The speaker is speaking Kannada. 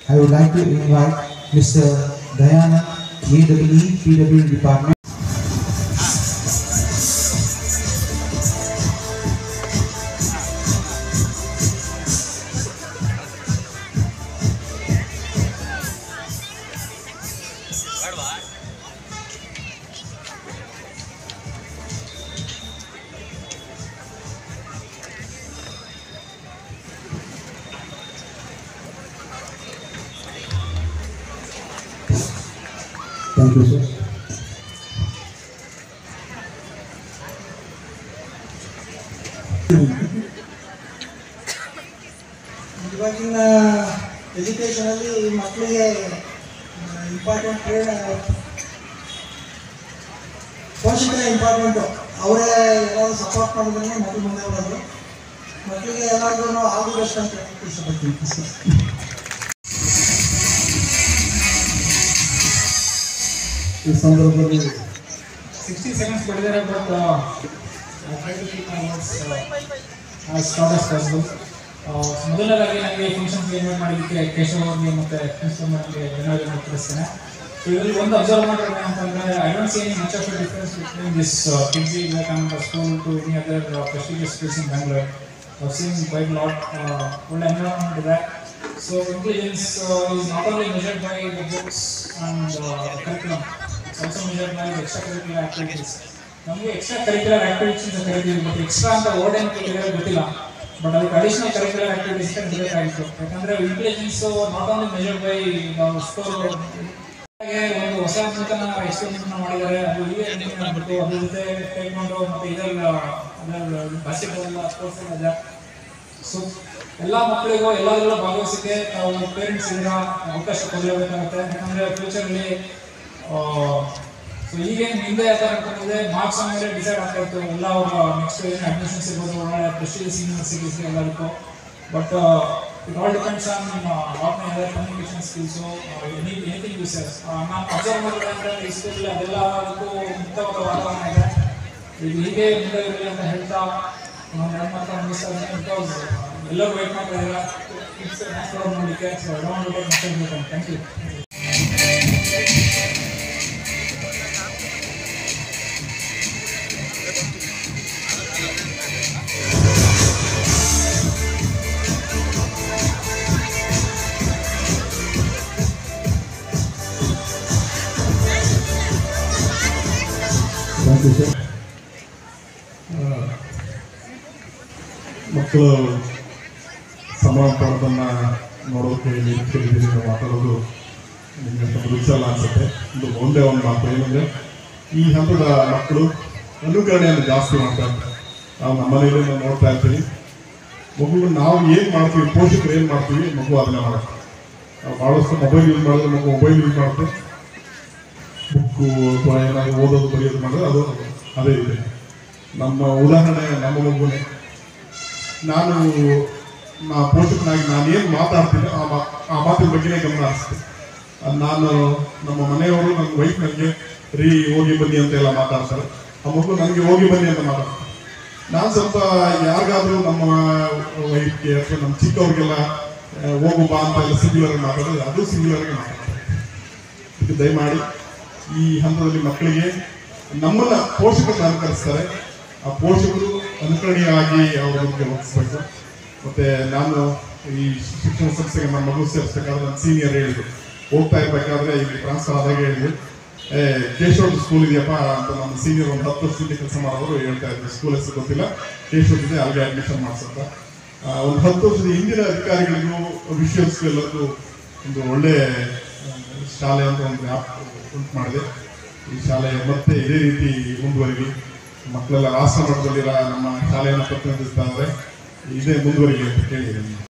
I would like to invite Mr. Dayanand, AWE, PW Department. Thank you, sir. ಇವಾಗಿನ ಎಜುಕೇಷನಲ್ಲಿ ಮಕ್ಕಳಿಗೆ ಇಂಪಾರ್ಟೆಂಟ್ ಪೋಷಕರೇ ಇಂಪಾರ್ಟೆಂಟು ಅವರೇ ಏನಾದ್ರು ಸಪೋರ್ಟ್ ಮಾಡಿದ್ರೆ ಮಕ್ಕಳು ಮುಂದೆ ಬರೋದು ಮಕ್ಕಳಿಗೆ ಎಲ್ಲರಿಗೂ ಆಲ್ ಬೆಸ್ಟ್ ಅಂತ ಹೇಳಕ್ಕೆ ಇಷ್ಟಪಡ್ತೀನಿ ಸರ್ ಈ ಸಂದರ್ಭದಲ್ಲಿ ಸಿಕ್ಸ್ಟಿ ಸೆಕೆಂಡ್ಸ್ ಕೊಟ್ಟಿದ್ದಾರೆ but try to keep my words as short as possible ಮೊದಲನೇದಾಗಿ ನನಗೆ ಫಂಕ್ಷನ್ಸ್ಗೆ ಇನ್ವೈಟ್ ಮಾಡಿದ್ದಕ್ಕೆ ಕೇಶವ್ ಅವ್ರಿಗೆ ಮತ್ತು ಪ್ರಿನ್ಸಿಪಲ್ ಅವರಿಗೆ ಧನ್ಯವಾದಗಳನ್ನು ತಿಳಿಸ್ತೇನೆ ಸೊ ಇದರಲ್ಲಿ ಒಂದು ಅಬ್ಸರ್ವ್ ಮಾಡಿರೋದು ಏನಂತಂದರೆ I don't see any much of a difference between this ಕಿಮ್ಸಿ Vivekananda school to any other prestigious schools in Bangalore I've seen quite a lot uh, ಒಳ್ಳೆ ಎನ್ವಿರಾನ್ಮೆಂಟ್ ಇದೆ so intelligence is not only measured by the books and uh, curriculum, it's also measured by the extracurricular activities. ನಮಗೆ ಎಕ್ಸ್ಟ್ರಾ ಕರಿಕ್ಯುಲರ್ ಆಕ್ಟಿವಿಟೀಸ್ ಅಂತ ಕರಿತೀವಿ ಬಟ್ ಎಕ್ಸ್ಟ್ರಾ ಅಂತ ವರ್ಡ್ ಏನು ಕೇಳಿದ್ರೆ ಗೊತ್ತಿಲ್ಲ ಬಟ್ ಅದಕ್ಕೆ ಅಡಿಷನಲ್ ಕರಿಕ್ಯುಲರ್ ಆಕ್ಟಿವಿಟೀಸ್ ಅಂತ ಇರಬೇಕಾಗಿತ್ತು ಯಾಕಂದ್ರೆ intelligence not only measured by score ಹಾಗೆ ಒಂದು ಹೊಸ ನೂತನ ಎಕ್ಸ್ಪೆರಿಮೆಂಟ್ ಮಾಡಿದ್ದಾರೆ ಅದು ಇವೇ ಅಂದ್ಬಿಟ್ಟು ಅದ್ರ ಜೊತೆ ತೆಗೆದುಕೊಂಡು ಮತ್ತೆ ಇದೆಲ್ಲ ಅದರ ಬಾಸ್ಕೆಟ್ಬಾಲ್ ಸ್ಪೋರ್ಟ್ಸ್ ಎಲ್ಲ ಇದೆ ಸೊ ಎಲ್ಲ ಮಕ್ಕಳಿಗೂ ಎಲ್ಲದರಲ್ಲೂ ಭಾಗವಹಿಸಕ್ಕೆ ತಾವು ಪೇರೆಂಟ್ಸ್ ಇದರ ಅವಕಾಶ ಕೊಡಲೇಬೇಕಾಗುತ್ತೆ ಯಾಕಂದ್ರೆ ಫ್ಯೂಚರಲ್ಲಿ ಸೊ ಈಗೇನು ಹಿಂದೆ ಯಾವ ಥರ ಅನ್ಕೊಂಡಿದೆ ಮಾರ್ಕ್ಸ್ ಮೇಲೆ ಡಿಸೈಡ್ ಆಗ್ತಾ ಇತ್ತು ಎಲ್ಲ ಅವರ ನೆಕ್ಸ್ಟ್ ಏನು ಅಡ್ಮಿಷನ್ಸ್ ಇರ್ಬೋದು ಒಳ್ಳೆ ಪ್ರೆಸ್ಟೀಜಿಯಸ್ ಯೂನಿವರ್ಸಿಟೀಸ್ಗೆ ಎಲ್ಲದಕ್ಕೂ but it all depends on what my other communication skills any anything uses ನಾನು ಅಬ್ಸರ್ವ್ ಮಾಡಿದ್ರೆ ಈ ಸ್ಕೂಲ್ ಅದೆಲ್ಲದಕ್ಕೂ ಮುಕ್ತವಾದ ವಾತಾವರಣ ಇದೆ ಇದು ಹೀಗೆ ಮುಂದೆ ಇರಲಿ ಅಂತ ಹೇಳ್ತಾ ನಾನು ಎರಡು ಮಾತ್ರ ಮುಗಿಸ್ತಾ ಇದ್ದೀನಿ ಬಿಕಾಸ್ ಎಲ್ಲರೂ ವೇಟ್ ಮಾಡ್ತಾ ಇದ್ದಾರೆ ಕಿಡ್ಸ್ ನೋಡಲಿಕ್ಕೆ so I don't take thank you thank you sir ಮಕ್ಕಳು ಸಮಾರಂಭವನ್ನು ನೋಡೋಕೆ ನಿರೀಕ್ಷೆಯಲ್ಲಿ ಮಾತಾಡೋದು ನಿಮಗೆ ಸ್ವಲ್ಪ ರುಚಲ್ಲ ಅನ್ಸುತ್ತೆ ಇದು ಒಂದೇ ಒಂದು ಮಾತು ಏನಂದರೆ ಈ ಹಂತದ ಮಕ್ಕಳು ಅನುಕರಣೆಯನ್ನು ಜಾಸ್ತಿ ಮಾಡ್ತಾ ಇರ್ತಾರೆ ನಾವು ನಮ್ಮ ಮನೆಯಲ್ಲಿ ನಾವು ನೋಡ್ತಾ ಇರ್ತೀವಿ ಮಗು ನಾವು ಏನು ಮಾಡ್ತೀವಿ ಪೋಷಕರು ಏನು ಮಾಡ್ತೀವಿ ಮಗು ಅದನ್ನ ಮಾಡುತ್ತೆ ನಾವು ಭಾಳಷ್ಟು ಮೊಬೈಲ್ ಯೂಸ್ ಮಾಡಿದ್ರೆ ಮಗು ಮೊಬೈಲ್ ಯೂಸ್ ಮಾಡುತ್ತೆ ಬುಕ್ಕು ಅಥವಾ ಏನಾದ್ರು ಓದೋದು ಬರೆಯೋದು ಮಾಡಿದ್ರೆ ಅದು ಅದೇ ಇದೆ ನಮ್ಮ ಉದಾಹರಣೆ ನಮ್ಮ ಮಗುನೇ ನಾನು ನಾ ಪೋಷಕನಾಗಿ ನಾನೇನು ಮಾತಾಡ್ತೀನಿ ಆ ಮಾ ಆ ಮಾತಿನ ಬಗ್ಗೆನೇ ಗಮನ ಹರಿಸ್ತೀನಿ ಅದು ನಾನು ನಮ್ಮ ಮನೆಯವರು ನನ್ನ ವೈಫ್ ನನಗೆ ರೀ ಹೋಗಿ ಬನ್ನಿ ಅಂತ ಎಲ್ಲ ಮಾತಾಡ್ತಾರೆ ಆ ಮಗು ನನಗೆ ಹೋಗಿ ಬನ್ನಿ ಅಂತ ಮಾತಾಡ್ತಾರೆ ನಾನು ಸ್ವಲ್ಪ ಯಾರಿಗಾದ್ರೂ ನಮ್ಮ ವೈಫ್ಗೆ ಅಥವಾ ನಮ್ಮ ಚಿಕ್ಕವ್ರಿಗೆಲ್ಲ ಆ, ಹೋಗು ಬಾ ಅಂತ ಎಲ್ಲ ಸಿಂಗ್ಯುಲರ್ ಮಾತಾಡೋದು ಅದು ಸಿಂಗ್ಯುಲರ್ಗೆ ಮಾತಾಡ್ತಾರೆ ಇದಕ್ಕೆ ದಯಮಾಡಿ ಈ ಹಂತದಲ್ಲಿ ಮಕ್ಕಳಿಗೆ ನಮ್ಮನ್ನ ಪೋಷಕರನ್ನ ಅನುಕರಿಸ್ತಾರೆ ಆ ಪೋಷಕರು ಅನುಕರಣೀಯವಾಗಿ ಅವರ ಬಗ್ಗೆ ವರ್ತಿಸ್ಬೇಕು ಮತ್ತೆ ನಾನು ಈ ಶಿಕ್ಷಣ ಸಂಸ್ಥೆಗೆ ನನ್ನ ಮಗು ಸೇರಿಸ್ಬೇಕಾದ್ರೆ ನನ್ನ ಸೀನಿಯರ್ ಹೇಳಿದ್ರು ಹೋಗ್ತಾ ಇರ್ಬೇಕಾದ್ರೆ ಇಲ್ಲಿ ಟ್ರಾನ್ಸ್ಫರ್ ಆದಾಗ ಹೇಳಿದ್ರು ಏ ಕೇಶವ್ ಸ್ಕೂಲ್ ಇದೆಯಪ್ಪ ಅಂತ ನಮ್ಮ ಸೀನಿಯರ್ ಒಂದು ಹತ್ತು ವರ್ಷದಿಂದ ಕೆಲಸ ಮಾಡೋರು ಹೇಳ್ತಾ ಇದ್ರು ಸ್ಕೂಲ್ ಹೆಸರು ಗೊತ್ತಿಲ್ಲ ಕೇಶವ್ ಇದೆ ಅಲ್ಲಿಗೆ ಅಡ್ಮಿಷನ್ ಮಾಡ್ಸಂತ ಆ, ಒಂದು ಹತ್ತು ವರ್ಷದ ಹಿಂದಿನ ಅಧಿಕಾರಿಗಳಿಗೂ ವಿಷಯಸ್ಗೂ ಎಲ್ಲರಿಗೂ ಒಂದು ಒಳ್ಳೆ ಆ, ಶಾಲೆ ಅಂತ ಒಂದು ಆ್ಯಪ್ ಉಂಟು ಮಾಡಿದೆ ಈ ಶಾಲೆ ಮತ್ತೆ ಇದೇ ರೀತಿ ಮುಂದುವರಿಲಿ ಮಕ್ಕಳೆಲ್ಲ ರಾಷ್ಟ್ರ ಮಟ್ಟದಲ್ಲಿರೋ ನಮ್ಮ ಶಾಲೆಯನ್ನು ಪ್ರತಿನಿಧಿಸ್ತಾ ಇದ್ದಾರೆ ಇದೇ ಮುಂದುವರಿಲಿ ಅಂತ ಕೇಳಿದ್ದೀನಿ